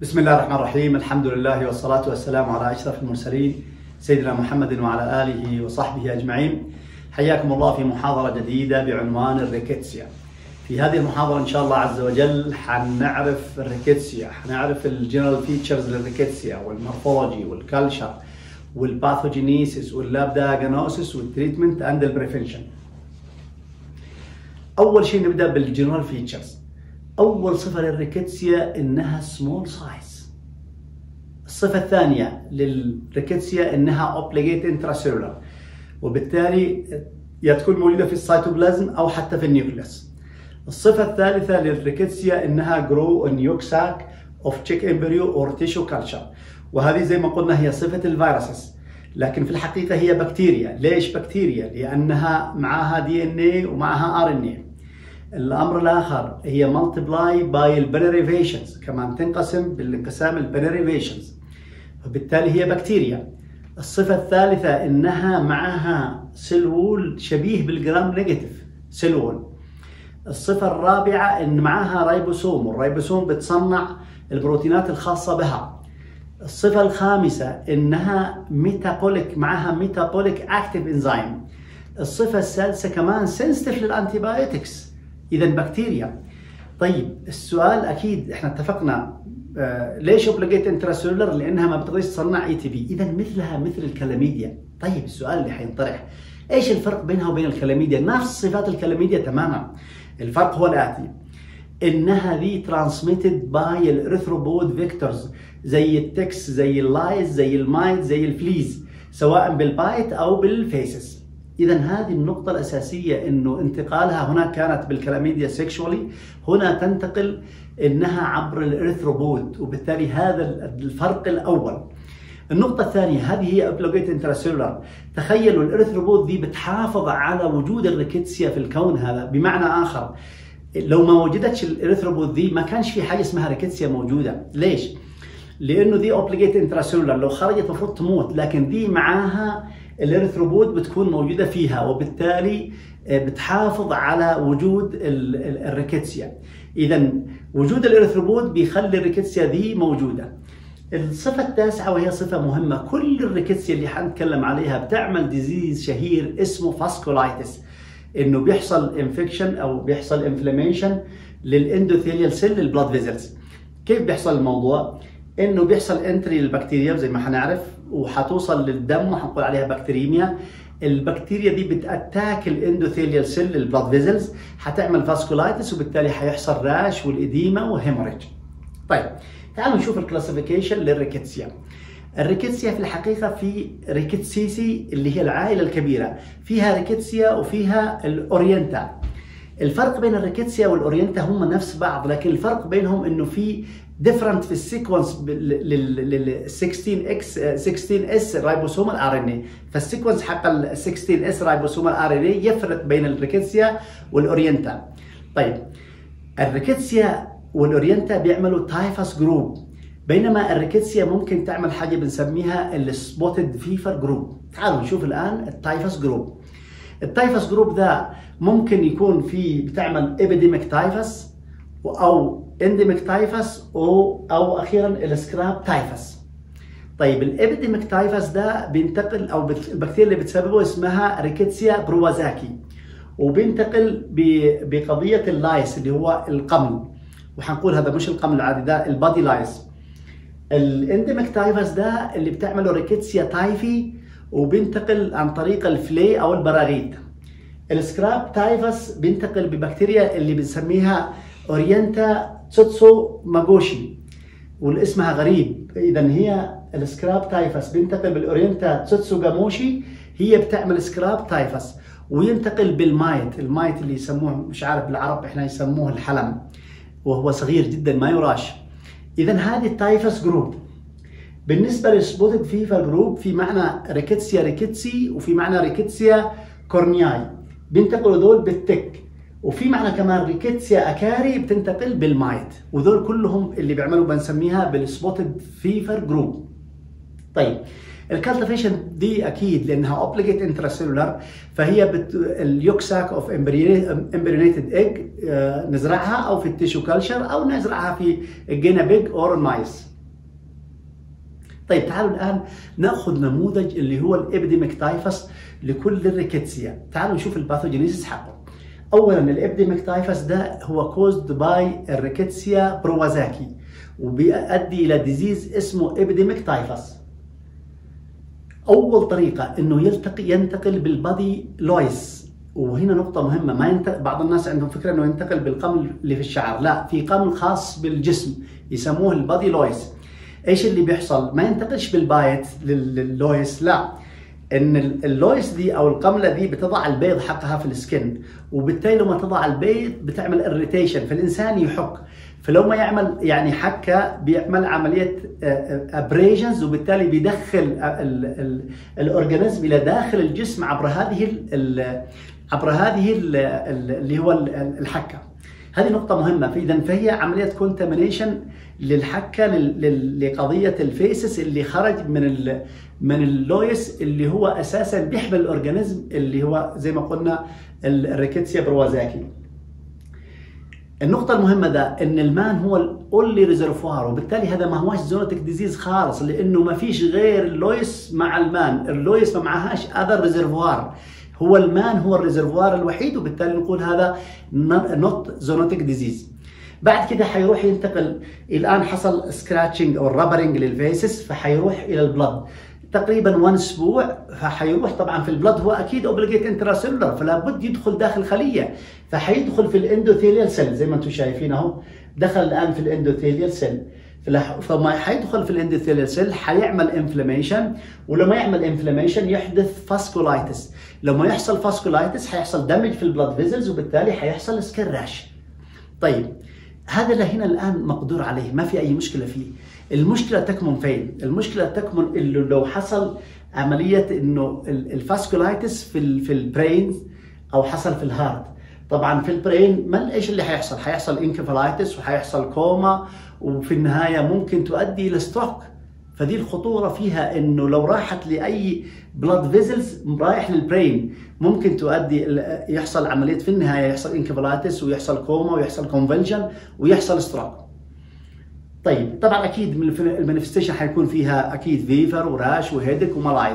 بسم الله الرحمن الرحيم الحمد لله والصلاة والسلام على أشرف المرسلين سيدنا محمد وعلى آله وصحبه أجمعين حياكم الله في محاضرة جديدة بعنوان الريكيتسيا في هذه المحاضرة إن شاء الله عز وجل حنعرف الريكيتسيا حنعرف الجنرال فيتشرز للريكيتسيا والمورفولوجي والكالتشر والباثوجينيسيس واللاب دايجنوسيس والتريتمنت اند البريفنشن أول شيء نبدأ بالجنرال فيتشرز أول صفة للريكيتسيا إنها سمول سايز الصفة الثانية للريكيتسيا إنها أوبليجيت انتراسيلولار وبالتالي يا تكون موجودة في السيتوبلازم أو حتى في النيوكليوس الصفة الثالثة للريكيتسيا إنها جرو ان يوكساك اوف تشيك امبريو اور تيشو كلتشر وهذه زي ما قلنا هي صفة الفيروسز لكن في الحقيقة هي بكتيريا ليش بكتيريا؟ لأنها معها دي ان اي ومعها ار ان اي الامر الاخر هي مالتبلاي باي البنريفيشنز كمان تنقسم بالانقسام البنريفيشنز وبالتالي هي بكتيريا الصفة الثالثة انها معها سلول شبيه بالجرام نيجاتيف سلول الصفة الرابعة ان معها رايبوسوم والرايبوسوم بتصنع البروتينات الخاصة بها الصفة الخامسة انها ميتابوليك معها ميتابوليك اكتيف انزيم الصفة السادسة كمان سنسيتيف للانتيبايوتكس اذا بكتيريا طيب السؤال اكيد احنا اتفقنا آه ليش اوبليجيت انتراسيلولر لانها ما بتقدرش تصنع اي تي بي اذا مثلها مثل الكلاميديا طيب السؤال اللي حينطرح ايش الفرق بينها وبين الكلاميديا نفس صفات الكلاميديا تماما الفرق هو الاتي انها دي ترانسميتد باي الارثروبود فيكتورز زي التكس زي اللايز زي المايت زي الفليز سواء بالبايت او بالفيسز اذا هذه النقطة الأساسية انه انتقالها هناك كانت بالكلاميديا سيكشوالي هنا تنتقل انها عبر الارثروبود وبالتالي هذا الفرق الأول النقطة الثانية هذه هي ابلوجيت انتراسيلولار تخيلوا الارثروبود دي بتحافظ على وجود الريكيتسيا في الكون هذا بمعنى آخر لو ما وجدتش الارثروبود دي ما كانش في حاجة اسمها ريكيتسيا موجودة ليش؟ لأنه دي اوبليجيت انتراسيلولار لو خرجت المفروض تموت لكن دي معاها الارثروبود بتكون موجوده فيها وبالتالي بتحافظ على وجود الريكيتسيا اذا وجود الارثروبود بيخلي الريكيتسيا دي موجوده الصفة التاسعة وهي صفة مهمة كل الريكيتسيا اللي حنتكلم عليها بتعمل ديزيز شهير اسمه فاسكولايتس انه بيحصل انفكشن او بيحصل انفلاميشن للاندوثيليال سيل للبلاد فيزلز كيف بيحصل الموضوع؟ انه بيحصل انتري للبكتيريا زي ما حنعرف وحتوصل للدم وحنقول عليها بكتيريميا البكتيريا دي بتاتاك الاندوثيليال سيل البلاد فيزلز حتعمل فاسكولايتس وبالتالي حيحصل راش والاديمه وهيموريج طيب تعالوا نشوف الكلاسيفيكيشن للريكيتسيا الريكيتسيا في الحقيقه في ريكيتسيسي اللي هي العائله الكبيره فيها ريكيتسيا وفيها الاورينتا الفرق بين الريكيتسيا والاورينتا هم نفس بعض لكن الفرق بينهم انه في ديفرنت في السيكونس لل 16 اكس 16 اس رايبوسومال ار ان اي فالسيكونس حق ال 16 اس رايبوسومال ار ان اي يفرق بين الريكيتسيا والاورينتا طيب الريكيتسيا والاورينتا بيعملوا تايفاس جروب بينما الريكيتسيا ممكن تعمل حاجه بنسميها السبوتد فيفر جروب تعالوا نشوف الان التايفاس جروب التايفاس جروب ده ممكن يكون في بتعمل ابيديميك تايفاس او انديميك تايفس او او اخيرا السكراب تايفس طيب الابيديميك تايفس ده بينتقل او البكتيريا اللي بتسببه اسمها ريكيتسيا بروازاكي وبينتقل بقضيه اللايس اللي هو القمل وحنقول هذا مش القمل العادي ده البادي لايس الانديميك تايفس ده اللي بتعمله ريكيتسيا تايفي وبينتقل عن طريق الفلي او البراغيث السكراب تايفس بينتقل ببكتيريا اللي بنسميها اورينتا تسوتسو ماغوشي والاسمها غريب اذا هي السكراب تايفس بينتقل بالاورينتا تسوتسو جاموشي هي بتعمل سكراب تايفس وينتقل بالمايت المايت اللي يسموه مش عارف بالعرب احنا يسموه الحلم وهو صغير جدا ما يراش اذا هذه التايفس جروب بالنسبه للسبوتد فيفر جروب في معنى ريكيتسيا ريكيتسي وفي معنى ريكيتسيا كورنياي بينتقلوا دول بالتك وفي معنى كمان ريكيتسيا اكاري بتنتقل بالمايت وذول كلهم اللي بيعملوا بنسميها بالسبوتد فيفر جروب طيب الكالتيفيشن دي اكيد لانها اوبليجيت انتراسيلولار فهي بت... اليوكساك اوف امبريونيتد ايج نزرعها او في التيشو كلشر او نزرعها في الجينا بيج اور المايس طيب تعالوا الان ناخذ نموذج اللي هو الابيديميك تايفس لكل الريكيتسيا تعالوا نشوف الباثوجينيسيس حقه اولا الابيديميك تايفس ده هو كوزد باي الريكيتسيا بروازاكي وبيؤدي الى ديزيز اسمه ابيديميك تايفس اول طريقه انه يلتقي ينتقل بالبادي لويس وهنا نقطة مهمة ما ينتقل بعض الناس عندهم فكرة انه ينتقل بالقمل اللي في الشعر، لا في قمل خاص بالجسم يسموه البادي لويس. ايش اللي بيحصل؟ ما ينتقلش بالبايت لللويس لا ان اللويس دي او القمله دي بتضع البيض حقها في السكن وبالتالي لما تضع البيض بتعمل اريتيشن فالانسان يحك فلو ما يعمل يعني حكه بيعمل عمليه ابريجنز وبالتالي بيدخل الاورجانيزم الى داخل الجسم عبر هذه عبر هذه اللي هو الحكه هذه نقطة مهمة فإذا فهي عملية كونتامينيشن للحكة لقضية الفيسس اللي خرج من من اللويس اللي هو أساسا بيحمل الأورجانيزم اللي هو زي ما قلنا الريكيتسيا بروازاكي. النقطة المهمة ده ان المان هو الاونلي ريزرفوار وبالتالي هذا ما هوش زونوتيك ديزيز خالص لانه ما فيش غير اللويس مع المان، اللويس ما معهاش اذر ريزرفوار. هو المان هو الريزرفوار الوحيد وبالتالي نقول هذا نوت زونوتيك ديزيز بعد كده حيروح ينتقل الان حصل سكراتشنج او الرابرنج للفيسس فحيروح الى البلد تقريبا 1 اسبوع فحيروح طبعا في البلد هو اكيد اوبليجيت انتراسيلولر فلا بد يدخل داخل خليه فحيدخل في الاندوثيليال سيل زي ما انتم شايفين اهو دخل الان في الاندوثيليال سيل فما حيدخل في الاندوثيليال سيل حيعمل انفلاميشن ولما يعمل انفلاميشن يحدث فاسكولايتس لما يحصل فاسكولايتس حيحصل دمج في البلاد فيزلز وبالتالي حيحصل سكن راش طيب هذا اللي هنا الان مقدور عليه ما في اي مشكله فيه المشكله تكمن فين المشكله تكمن انه لو حصل عمليه انه الفاسكولايتس في في البرين او حصل في الهارت طبعا في البرين ما ايش اللي حيحصل؟ حيحصل انكفالايتس وحيحصل كوما وفي النهايه ممكن تؤدي الى ستروك فدي الخطوره فيها انه لو راحت لاي بلاد فيزلز رايح للبرين ممكن تؤدي يحصل عمليه في النهايه يحصل انكفالايتس ويحصل كوما ويحصل كونفنشن ويحصل ستروك طيب طبعا اكيد المانيفستيشن حيكون فيها اكيد فيفر وراش وهيدك وملايز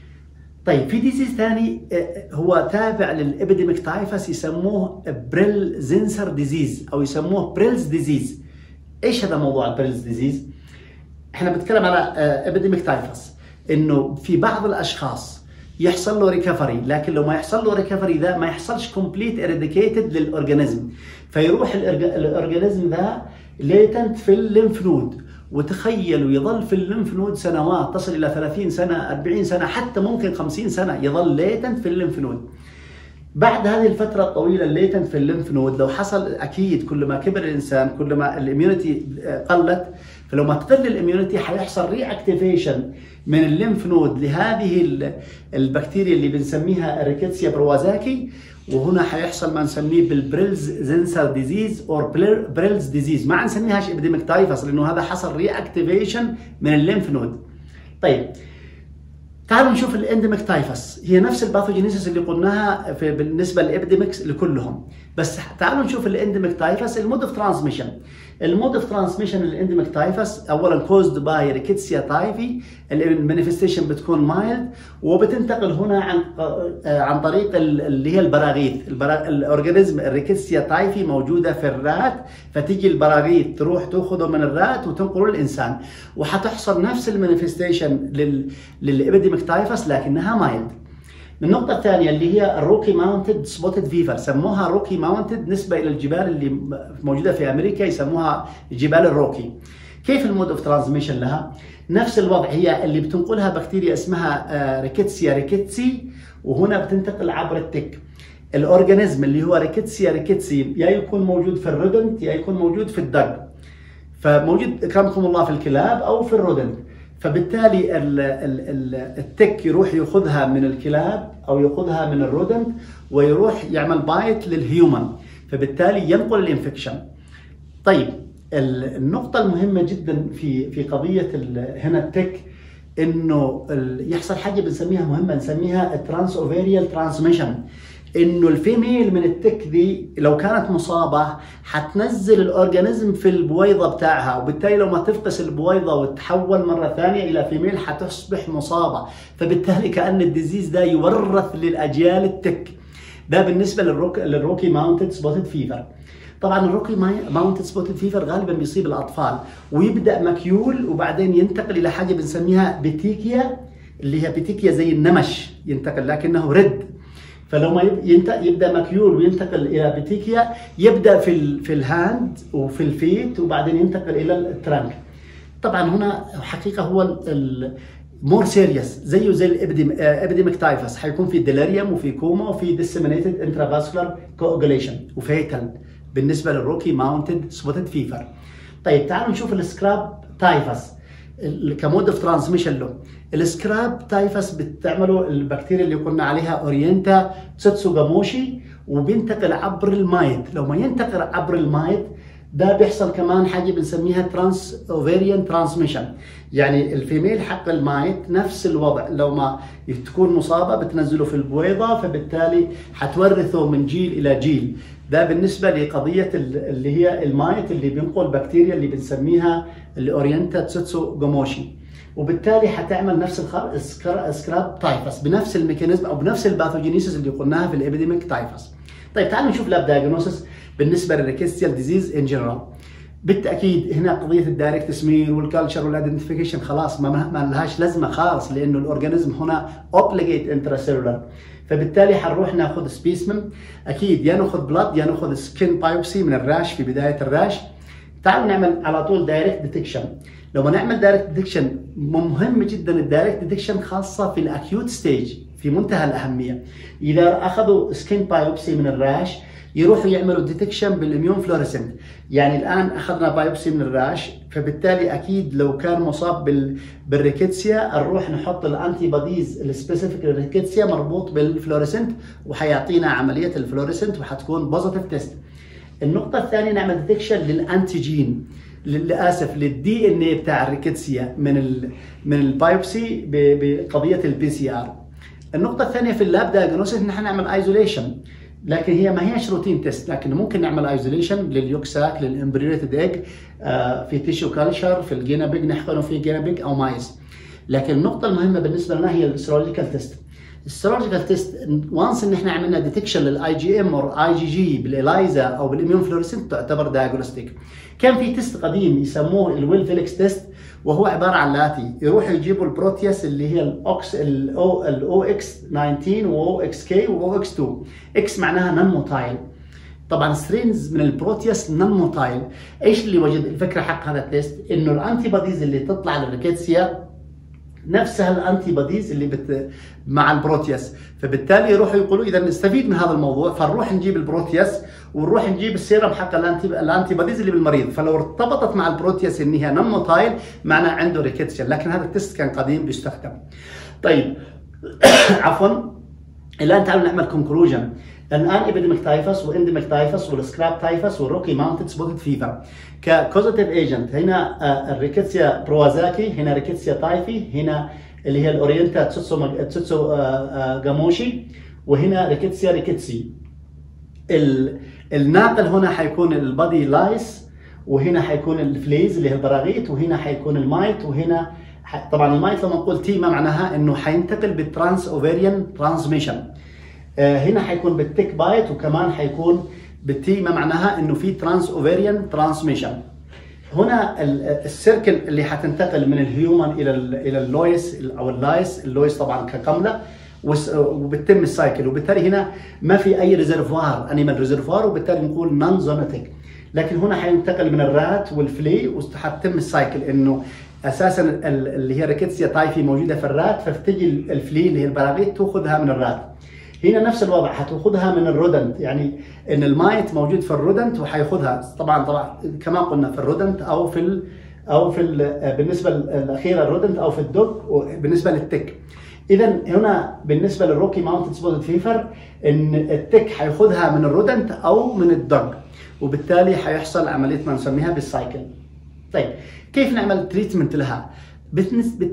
طيب في ديزيز ثاني هو تابع للابيديميك تايفس يسموه بريل زنسر ديزيز او يسموه بريلز ديزيز ايش هذا موضوع البريلز ديزيز احنا بنتكلم على ابيديميك تايفس انه في بعض الاشخاص يحصل له ريكفري لكن لو ما يحصل له ريكفري ده ما يحصلش كومبليت اريديكيتد للاورجانيزم فيروح الاورجانيزم ده ليتنت في الليمف نود وتخيلوا يظل في الليمف نود سنوات تصل الى 30 سنه 40 سنه حتى ممكن 50 سنه يظل ليتنت في الليمف نود بعد هذه الفترة الطويلة الليتنت في الليمف نود لو حصل أكيد كل ما كبر الإنسان كل ما الإميونيتي قلت فلو ما تقل الإميونيتي حيحصل ري أكتيفيشن من الليمف نود لهذه البكتيريا اللي بنسميها ريكيتسيا بروازاكي وهنا حيحصل ما نسميه بالبريلز زنسر ديزيز اور بريلز ديزيز ما نسميهاش ابيديميك تايفس لانه هذا حصل ري اكتيفيشن من الليمف نود طيب تعالوا نشوف الانديميك تايفس هي نفس الباثوجينيسيس اللي قلناها في بالنسبه للابيديميكس لكلهم بس تعالوا نشوف الانديميك تايفس المود اوف ترانسميشن المود اوف ترانسميشن للانديميك تايفس اولا كوزد باي ريكيتسيا تايفي المانيفستيشن بتكون مايلد وبتنتقل هنا عن عن طريق اللي هي البراغيث الاورجانيزم الريكيتسيا تايفي موجوده في الرات فتيجي البراغيث تروح تاخذه من الرات وتنقله للانسان وحتحصل نفس المانيفستيشن للابيديميك تايفس لكنها مايلد النقطة الثانية اللي هي الروكي ماونتد سبوتد فيفر سموها روكي ماونتد نسبة إلى الجبال اللي موجودة في أمريكا يسموها جبال الروكي كيف المود اوف ترانسميشن لها؟ نفس الوضع هي اللي بتنقلها بكتيريا اسمها ريكيتسيا ريكيتسي وهنا بتنتقل عبر التك الاورجانيزم اللي هو ريكيتسيا ريكيتسي يا يكون موجود في الرودنت يا يكون موجود في الدق فموجود اكرمكم الله في الكلاب او في الرودنت فبالتالي ال ال التك يروح ياخذها من الكلاب او ياخذها من الرودنت ويروح يعمل بايت للهيومن فبالتالي ينقل الانفكشن طيب النقطة المهمة جدا في في قضية هنا التك انه يحصل حاجة بنسميها مهمة نسميها الترانس اوفيريال ترانسميشن انه الفيميل من التك دي لو كانت مصابه حتنزل الاورجانيزم في البويضه بتاعها وبالتالي لو ما تفقس البويضه وتحول مره ثانيه الى فيميل حتصبح مصابه فبالتالي كان الديزيز ده يورث للاجيال التك ده بالنسبه للروك للروكي ماونتد سبوتد فيفر طبعا الروكي ماونتد سبوتد فيفر غالبا بيصيب الاطفال ويبدا مكيول وبعدين ينتقل الى حاجه بنسميها بيتيكيا اللي هي بيتيكيا زي النمش ينتقل لكنه رد فلو ما يبدا مكيول وينتقل الى بيتيكيا يبدا في ال في الهاند وفي الفيت وبعدين ينتقل الى الترانك طبعا هنا حقيقه هو مور سيريس زيه زي الابيديميك تايفس حيكون في ديليريوم وفي كوما وفي ديسيمينيتد انترافاسكولار كوجوليشن وفيتال بالنسبه للروكي ماونتد سبوتد فيفر طيب تعالوا نشوف السكراب تايفس كمود اوف ترانسميشن له السكراب تايفس بتعمله البكتيريا اللي قلنا عليها اورينتا تسوتسوغاموشي وبينتقل عبر المايت لو ما ينتقل عبر المايت ده بيحصل كمان حاجه بنسميها ترانس اوفيريان ترانسميشن يعني الفيميل حق المايت نفس الوضع لو ما تكون مصابه بتنزله في البويضه فبالتالي حتورثه من جيل الى جيل ده بالنسبه لقضيه اللي هي المايت اللي بينقل بكتيريا اللي بنسميها الاورينتا تسوتسو جوموشي وبالتالي حتعمل نفس السكراب تايفس بنفس الميكانيزم او بنفس الباثوجينيسيس اللي قلناها في الابيديميك تايفس طيب تعالوا نشوف لاب دايجنوسيس بالنسبه للريكستيال ديزيز ان جنرال بالتاكيد هنا قضيه الدايركت سمير والكالتشر والايدنتيفيكيشن خلاص ما, ما لهاش لازمه خالص لانه الاورجانيزم هنا اوبليجيت انتراسيلولر فبالتالي حنروح ناخذ سبيسمن اكيد يا ناخذ بلاد يا ناخذ سكين بايوبسي من الراش في بدايه الراش تعالوا نعمل على طول دايركت ديتكشن لما نعمل دايركت ديتكشن مهم جدا الدايركت ديتكشن خاصه في الاكيوت ستيج في منتهى الاهميه اذا اخذوا سكين بايوبسي من الراش يروحوا يعملوا ديتكشن بالاميون فلوريسنت يعني الان اخذنا بايوبسي من الراش فبالتالي اكيد لو كان مصاب بال... بالريكيتسيا نروح نحط الانتي بوديز السبيسيفيك للريكيتسيا مربوط بالفلوريسنت وحيعطينا عمليه الفلوريسنت وحتكون بوزيتيف تيست النقطه الثانيه نعمل ديتكشن للانتيجين للاسف للدي ان اي بتاع الريكيتسيا من ال من البايوبسي بقضيه البي سي ار النقطه الثانيه في اللاب دايجنوستس ان احنا نعمل ايزوليشن لكن هي ما هيش روتين تيست لكن ممكن نعمل ايزوليشن لليوكساك للامبريتد ايج في تيشو كالشر في الجينا بيج نحقنه في جينا بيج او مايس لكن النقطه المهمه بالنسبه لنا هي السيرولوجيكال تيست السيرولوجيكال تيست وانس ان احنا عملنا ديتكشن للاي جي ام او اي جي جي بالاليزا او بالاميون فلوريسنت تعتبر دايجنوستيك كان في تيست قديم يسموه الويل فيليكس تيست وهو عباره عن الاتي يروحوا يجيبوا البروتياس اللي هي الاوكس الاو الاو اكس 19 واو اكس كي واو اكس 2 اكس معناها نون موتايل طبعا سترينز من البروتياس نون موتايل ايش اللي وجد الفكره حق هذا التيست انه الانتي بوديز اللي تطلع للريكيتسيا نفسها الانتي بوديز اللي بت... مع البروتياس فبالتالي يروحوا يقولوا اذا نستفيد من هذا الموضوع فنروح نجيب البروتياس ونروح نجيب السيرم حق الانتي الانتي بوديز اللي بالمريض فلو ارتبطت مع البروتياس ان هي نون موتايل معناه عنده ريكيتسيا لكن هذا التست كان قديم بيستخدم طيب عفوا الان تعالوا نعمل كونكلوجن الان ابيديميك تايفس وانديميك تايفس والسكراب تايفس والروكي ماونتد سبوتد فيفر ككوزيتيف ايجنت هنا الريكيتسيا بروازاكي هنا ريكيتسيا تايفي هنا اللي هي الاورينتا تسوتسو تسوتسو جاموشي وهنا ريكيتسيا ريكيتسي الناقل هنا حيكون البادي لايس وهنا حيكون الفليز اللي هي البراغيث وهنا حيكون المايت وهنا طبعا المايت لما نقول تي ما معناها انه حينتقل بالترانس اوفيريان ترانسميشن هنا حيكون بالتيك بايت وكمان حيكون بالتي ما معناها انه في ترانس اوفيريان ترانسميشن هنا السيركل اللي حتنتقل من الهيومن الى الى اللويس او اللايس اللويس طبعا ككمله وبتتم السايكل وبالتالي هنا ما في اي ريزرفوار انيمال ريزرفوار وبالتالي نقول نون زونيتك لكن هنا حينتقل من الرات والفلي وحتتم السايكل انه اساسا اللي هي ريكيتسيا تايفي موجوده في الرات فبتجي الفلي اللي هي البراغيث تاخذها من الرات هنا نفس الوضع حتاخذها من الرودنت يعني ان المايت موجود في الرودنت وحياخذها طبعا طبعا كما قلنا في الرودنت او في ال او في ال بالنسبه الاخيره الرودنت او في الدوج بالنسبه للتك اذا هنا بالنسبه للروكي ماونتد سبوتد فيفر ان التك حياخذها من الرودنت او من الدوج وبالتالي حيحصل عمليه ما نسميها بالسايكل طيب كيف نعمل تريتمنت لها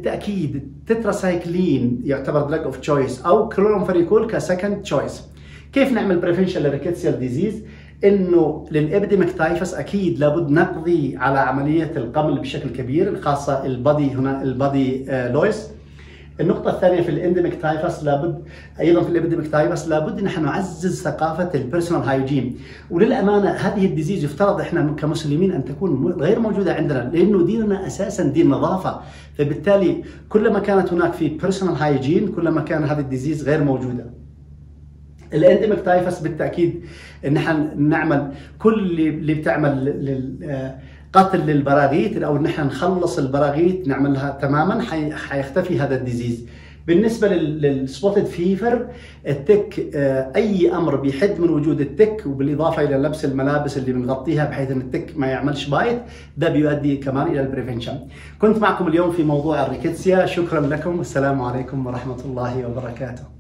بالتاكيد تتراسايكلين يعتبر دراج اوف تشويس او كلورامفيريكول كسكند تشويس كيف نعمل بريفنشن للريكيتسيال ديزيز انه للابيديميك تايفس اكيد لابد نقضي على عمليه القمل بشكل كبير خاصه البادي هنا البادي لويس النقطة الثانية في الانديميك تايفس لابد ايضا في الابيديميك تايفس لابد ان احنا نعزز ثقافة البيرسونال هايجين وللامانة هذه الديزيز يفترض احنا كمسلمين ان تكون غير موجودة عندنا لانه ديننا اساسا دين نظافة فبالتالي كلما كانت هناك في بيرسونال هايجين كلما كان هذه الديزيز غير موجودة الانديميك تايفس بالتاكيد ان احنا نعمل كل اللي بتعمل قتل للبراغيث او ان احنا نخلص البراغيث نعملها تماما حيختفي هذا الديزيز بالنسبه للسبوتد فيفر التك اي امر بيحد من وجود التك وبالاضافه الى لبس الملابس اللي بنغطيها بحيث ان التك ما يعملش بايت ده بيؤدي كمان الى البريفنشن كنت معكم اليوم في موضوع الريكيتسيا شكرا لكم والسلام عليكم ورحمه الله وبركاته